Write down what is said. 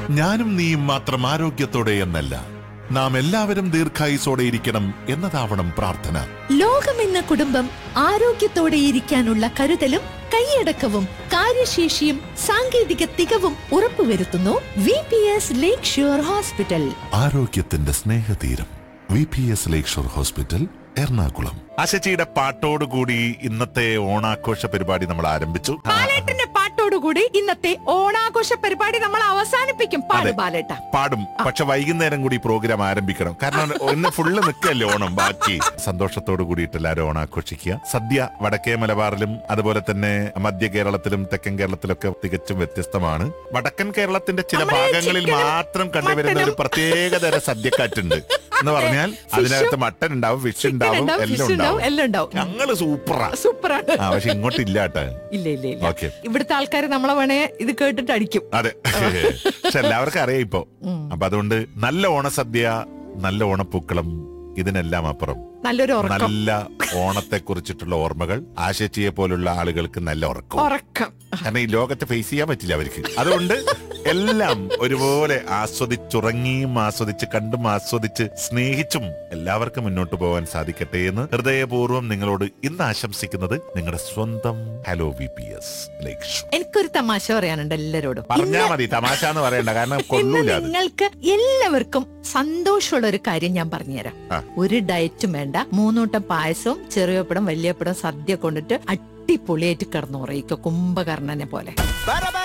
ഞാനും നീയും മാത്രം ആരോഗ്യത്തോടെ എന്നല്ല നാം എല്ലാവരും ദീർഘായുസോടെ ഇരിക്കണം എന്നതാവണം പ്രാർത്ഥന ലോകമെന്ന കുടുംബം ആരോഗ്യത്തോടെ ഇരിക്കാനുള്ള കരുതലും കൈയടക്കവും കാര്യശേഷിയും സാങ്കേതിക തികവും ഉറപ്പുവരുത്തുന്നു V P S Lakeshore hospital ആരോഗ്യത്തിന്റെ സ്നേഹതീരം V P S Lakeshore hospital Ernakulam അശച്ചിയുടെ പാട്ടോടുകൂടി ഇന്നത്തെ ഓണാഘോഷ പരിപാടി നമ്മൾ ആരംഭിച്ചു ബാലേട്ടന്റെ പാട്ടോടുകൂടി ഇന്നത്തെ ഓണാഘോഷ പരിപാടി നമ്മൾ അവസാനിപ്പിക്കും പാട് അതെ. ബാലേട്ട പാടും പക്ഷെ വൈകുന്നേരം കൂടി പ്രോഗ്രാം ആരംഭിക്കണം കാരണം ഇന്ന് ഫുള്ള് നിൽക്കല്ലേ ഓണം ബാക്കി സന്തോഷത്തോടു കൂടിയിട്ട് എല്ലാവരും ഓണാഘോഷിക്കുക സദ്യ വടക്കേ മലബാറിലും അതുപോലെ തന്നെ മധ്യ കേരളത്തിലും തെക്കൻ കേരളത്തിലൊക്കെ തികച്ചും വ്യത്യസ്തമാണ് വടക്കൻ കേരളത്തിന്റെ ചില നമ്മുടെ ഭാഗങ്ങളിൽ ചിക്കനും മാത്രം കണ്ടുവരുന്ന ഒരു മട്ടനും. പ്രത്യേകതര സദ്യക്കാറ്റുണ്ട് എന്ന് പറഞ്ഞാൽ അതിനകത്ത് മട്ടൻ ഉണ്ടാവും ഫിഷ് ഉണ്ടാവും ഉണ്ടാവും, എല്ലാം fish ഉണ്ടാവും, ഉണ്ടാവും എല്ലാം ഉണ്ടാവും. ഞങ്ങള് സൂപ്പറാ സൂപ്പറാണ് ആ പക്ഷെ ഇങ്ങോട്ട് ഇല്ല കേട്ടോ ഇല്ല ഇല്ല ഇല്ല ഓക്കെ ഇവിടുത്തെ ആൾക്കാർ നമ്മളെ വേണേ ഇത് കേട്ടിട്ട് അടിക്കും അതെ പക്ഷെ എല്ലാവർക്കും അറിയാം ഇപ്പൊ അപ്പൊ അതുകൊണ്ട് നല്ല ഓണസദ്യ നല്ല ഓണപ്പൂക്കളം ഇതിനെല്ലാം അപ്പുറം നല്ലൊരു ഉറക്കം നല്ല ഓണത്തെ കുറിച്ചിട്ടുള്ള ഓർമ്മകൾ ആശച്ചിയെ പോലുള്ള ആളുകൾക്ക് നല്ല ഉറക്കം ഉറക്കം കാരണം ഈ ലോകത്തെ ഫേസ് ചെയ്യാൻ പറ്റില്ല അവർക്ക് അതുകൊണ്ട് എല്ലാം ഒരുപോലെ ആസ്വദിച്ചുറങ്ങിയും ആസ്വദിച്ച് കണ്ടും ആസ്വദിച്ച് സ്നേഹിച്ചും എല്ലാവർക്കും മുന്നോട്ട് പോകാൻ സാധിക്കട്ടെ എന്ന് ഹൃദയപൂർവ്വം നിങ്ങളോട് ഇന്ന് ആശംസിക്കുന്നത് നിങ്ങളുടെ സ്വന്തം ഹലോ വി പി എസ് ലക്ഷ്യം എനിക്കൊരു തമാശ പറയാനുണ്ട് എല്ലാരോടും പറഞ്ഞാ മതി തമാശ എന്ന് പറയണ്ട കാരണം ഇന്ന് കൊള്ളൂല അത് നിങ്ങൾക്ക് എല്ലാവർക്കും സന്തോഷമുള്ള ഒരു കാര്യം ഞാൻ പറഞ്ഞുതരാം ആ. ഒരു ഡയറ്റും വേണ്ട മൂന്നൂട്ടം പായസവും ചെറിയപ്പടം വലിയപ്പടം സദ്യ കൊണ്ടിട്ട് അടിപൊളിയായിട്ട് കിടന്നുറയിക്കുക കുംഭകർണനെ പോലെ